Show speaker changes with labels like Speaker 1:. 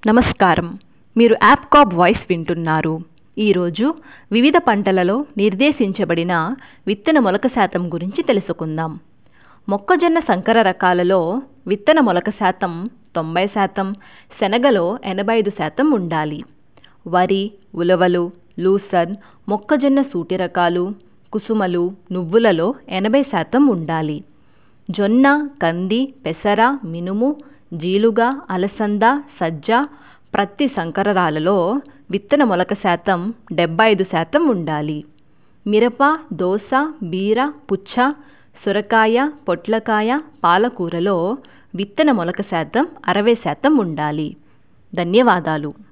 Speaker 1: నమస్కారం మీరు యాప్కాబ్ వాయిస్ వింటున్నారు ఈరోజు వివిధ పంటలలో నిర్దేశించబడిన విత్తన మొలక శాతం గురించి తెలుసుకుందాం మొక్కజొన్న సంకర రకాలలో విత్తన మొలక శాతం తొంభై శాతం శనగలో ఎనభై ఐదు శాతం ఉండాలి వరి ఉలవలు లూసర్న్ మొక్కజొన్న సూటి రకాలు కుసుమలు నువ్వులలో ఎనభై శాతం ఉండాలి జొన్న కంది పెసర మినుము జీలుగ అలసంద సజ్జ ప్రత్తి సంకరరాలలో విత్తన మొలక శాతం డెబ్బై ఐదు శాతం ఉండాలి మిరప దోస బీర పుచ్చ సొరకాయ పొట్లకాయ పాలకూరలో విత్తన మొలక శాతం అరవై శాతం ఉండాలి ధన్యవాదాలు